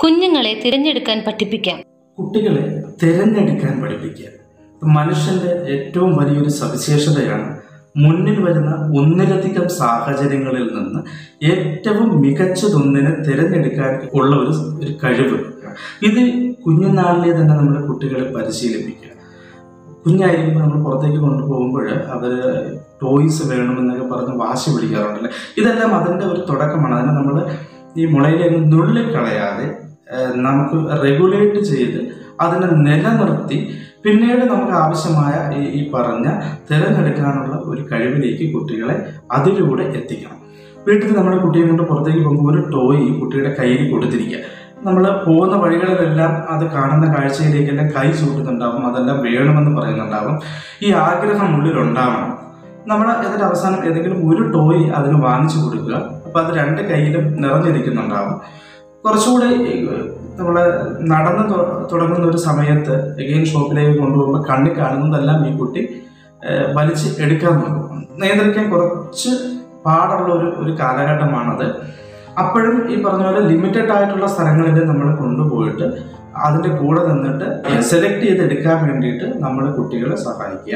കുഞ്ഞുങ്ങളെ തിരഞ്ഞെടുക്കാൻ പഠിപ്പിക്കാം കുട്ടികളെ തിരഞ്ഞെടുക്കാൻ പഠിപ്പിക്കുക മനുഷ്യന്റെ ഏറ്റവും വലിയൊരു സവിശേഷതയാണ് മുന്നിൽ വരുന്ന ഒന്നിലധികം സാഹചര്യങ്ങളിൽ നിന്ന് ഏറ്റവും മികച്ചതൊന്നിനെ തിരഞ്ഞെടുക്കാൻ ഉള്ള ഒരു ഒരു കഴിവ് ഇത് കുഞ്ഞുനാളിലെ തന്നെ നമ്മുടെ കുട്ടികളെ പരിശീലിപ്പിക്കുക കുഞ്ഞായിരിക്കുമ്പോൾ നമ്മൾ പുറത്തേക്ക് കൊണ്ടുപോകുമ്പോൾ അവർ ടോയ്സ് വേണമെന്നൊക്കെ പറഞ്ഞ് വാശി പിടിക്കാറുണ്ടല്ലേ ഇതെല്ലാം അതിൻ്റെ ഒരു തുടക്കമാണ് അതിനെ നമ്മൾ ഈ മുളയിലേക്ക് നുള്ളിക്കളയാതെ ഏഹ്, നമുക്ക് റെഗുലേറ്റ് ചെയ്ത് അതിനെ നിലനിർത്തി പിന്നീട് നമുക്ക് ആവശ്യമായ ഈ ഈ പറഞ്ഞ തിരഞ്ഞെടുക്കാനുള്ള ഒരു കഴിവിലേക്ക് കുട്ടികളെ അതിലൂടെ എത്തിക്കണം വീട്ടിൽ നമ്മുടെ കുട്ടിയെ കൊണ്ട് പുറത്തേക്ക് പോകുമ്പോൾ ഒരു ടോയ് കുട്ടിയുടെ കയ്യിൽ കൊടുത്തിരിക്കുക നമ്മൾ പോകുന്ന വഴികളിലെല്ലാം അത് കാണുന്ന കാഴ്ചയിലേക്കെല്ലാം കൈ ചൂട്ടുന്നുണ്ടാവും അതെല്ലാം വേണമെന്ന് പറയുന്നുണ്ടാവും ഈ ആഗ്രഹം ഉള്ളിലുണ്ടാവണം നമ്മൾ എന്നിട്ട് അവസാനം ഏതെങ്കിലും ഒരു ടോയ് അതിന് വാങ്ങിച്ചു കൊടുക്കുക അപ്പോൾ അത് രണ്ട് കയ്യിലും നിറഞ്ഞിരിക്കുന്നുണ്ടാവും കുറച്ചുകൂടെ നമ്മൾ നടന്ന് തൊ- തുടങ്ങുന്ന ഒരു സമയത്ത് എഗെയിൻ ഷോപ്പിലേക്ക് കൊണ്ടുപോകുമ്പോൾ കണ്ണിൽ കാണുന്നതെല്ലാം ഈ കുട്ടി ഏഹ്, വലിച്ച് എടുക്കാൻ നോക്കും നിയന്ത്രിക്കാൻ കുറച്ച് പാടുള്ള ഒരു ഒരു കാലഘട്ടമാണത് അപ്പോഴും ഈ പറഞ്ഞ പോലെ ലിമിറ്റഡ് ആയിട്ടുള്ള സ്ഥലങ്ങളിൽ നമ്മൾ കൊണ്ടുപോയിട്ട് അതിൻ്റെ കൂടെ നിന്നിട്ട് സെലക്ട് ചെയ്തെടുക്കാൻ വേണ്ടിയിട്ട് നമ്മൾ കുട്ടികളെ സഹായിക്കുക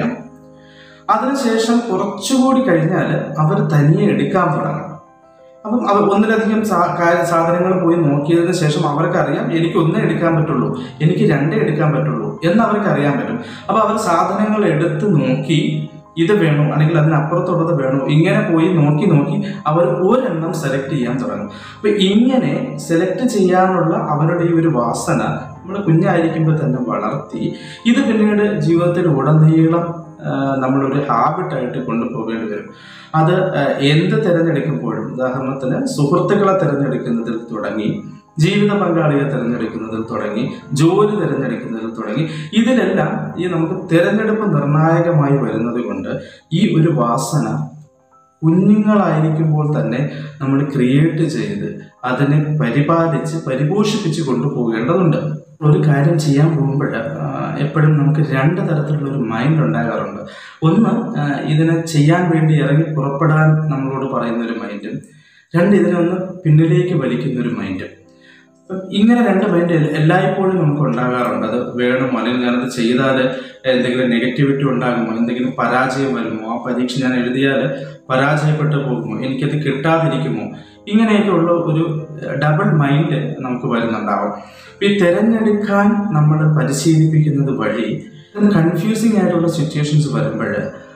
അതിനുശേഷം കുറച്ചുകൂടി കഴിഞ്ഞാൽ അവർ തനിയെ എടുക്കാൻ തുടങ്ങും അപ്പം അവർ ഒന്നിലധികം സാ- കാ- സാധനങ്ങൾ പോയി നോക്കിയതിന് ശേഷം അവർക്കറിയാം എനിക്ക് ഒന്നേ എടുക്കാൻ പറ്റുള്ളൂ എനിക്ക് രണ്ടേ എടുക്കാൻ പറ്റുള്ളൂ എന്ന് അവർക്ക് അറിയാൻ പറ്റും അപ്പോൾ അവർ സാധനങ്ങൾ എടുത്ത് നോക്കി ഇത് വേണോ അല്ലെങ്കിൽ അതിനപ്പുറത്തുള്ളത് വേണോ ഇങ്ങനെ പോയി നോക്കി നോക്കി അവർ ഒരെണ്ണം സെലക്ട് ചെയ്യാൻ തുടങ്ങും അപ്പൊ ഇങ്ങനെ സെലക്ട് ചെയ്യാനുള്ള അവരുടെ ഈ ഒരു വാസന നമ്മൾ കുഞ്ഞായിരിക്കുമ്പോൾ തന്നെ വളർത്തി ഇത് പിന്നീട് ജീവിതത്തിൽ ഉടനീളം ആ, നമ്മളൊരു ഹാബിറ്റായിട്ട് കൊണ്ടുപോകേണ്ടി വരും അത് ആ, എന്ത് തിരഞ്ഞെടുക്കുമ്പോഴും ഉദാഹരണത്തിന് സുഹൃത്തുക്കളെ തിരഞ്ഞെടുക്കുന്നതിൽ തുടങ്ങി ജീവിത പങ്കാളിയെ തിരഞ്ഞെടുക്കുന്നതിൽ തുടങ്ങി ജോലി തിരഞ്ഞെടുക്കുന്നതിൽ തുടങ്ങി ഇതിലെല്ലാം ഈ നമുക്ക് തിരഞ്ഞെടുപ്പ് നിർണായകമായി വരുന്നത് കൊണ്ട് ഈ ഒരു വാസന കുഞ്ഞുങ്ങളായിരിക്കുമ്പോൾ തന്നെ നമ്മൾ ക്രിയേറ്റ് ചെയ്ത് അതിനെ പരിപാലിച്ച് പരിപോഷിപ്പിച്ച് കൊണ്ടുപോകേണ്ടതുണ്ട് ഒരു കാര്യം ചെയ്യാൻ പോകുമ്പോൾ എപ്പോഴും നമുക്ക് രണ്ട് തരത്തിലുള്ള ഒരു മൈൻഡ് ഉണ്ടാകാറുണ്ട് ഒന്ന് ആ, ഇതിനെ ചെയ്യാൻ വേണ്ടി ഇറങ്ങി പുറപ്പെടാൻ നമ്മളോട് പറയുന്ന ഒരു മൈൻഡും രണ്ട് ഇതിനെ ഒന്ന് പിന്നിലേക്ക് വലിക്കുന്ന ഒരു മൈൻഡും അപ്പം ഇങ്ങനെ രണ്ട് മൈൻഡ് എല്ലായ്പ്പോഴും നമുക്ക് ഉണ്ടാകാറുണ്ട് അത് വേണമോ അല്ലെങ്കിൽ ഞാനത് ചെയ്താൽ എന്തെങ്കിലും നെഗറ്റിവിറ്റി ഉണ്ടാകുമോ എന്തെങ്കിലും പരാജയം വരുമോ ആ പരീക്ഷ ഞാൻ എഴുതിയാൽ പരാജയപ്പെട്ടു പോകുമോ എനിക്കത് കിട്ടാതിരിക്കുമോ ഇങ്ങനെയൊക്കെയുള്ള ഒരു ഡബിൾ മൈൻഡ് നമുക്ക് വരുന്നുണ്ടാവും ഈ തിരഞ്ഞെടുക്കാൻ നമ്മൾ പരിശീലിപ്പിക്കുന്നത് വഴി കൺഫ്യൂസിങ് ആയിട്ടുള്ള സിറ്റുവേഷൻസ് വരുമ്പോൾ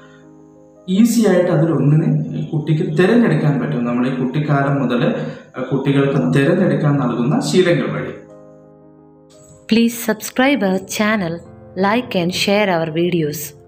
ഈസി ആയിട്ട് അതിലൊന്നിനെ കുട്ടിക്ക് തിരഞ്ഞെടുക്കാൻ പറ്റും നമ്മൾ ഈ കുട്ടിക്കാലം മുതൽ കുട്ടികൾക്ക് തിരഞ്ഞെടുക്കാൻ നൽകുന്ന ശീലങ്ങൾ വഴി Please subscribe our channel, like and share our videos.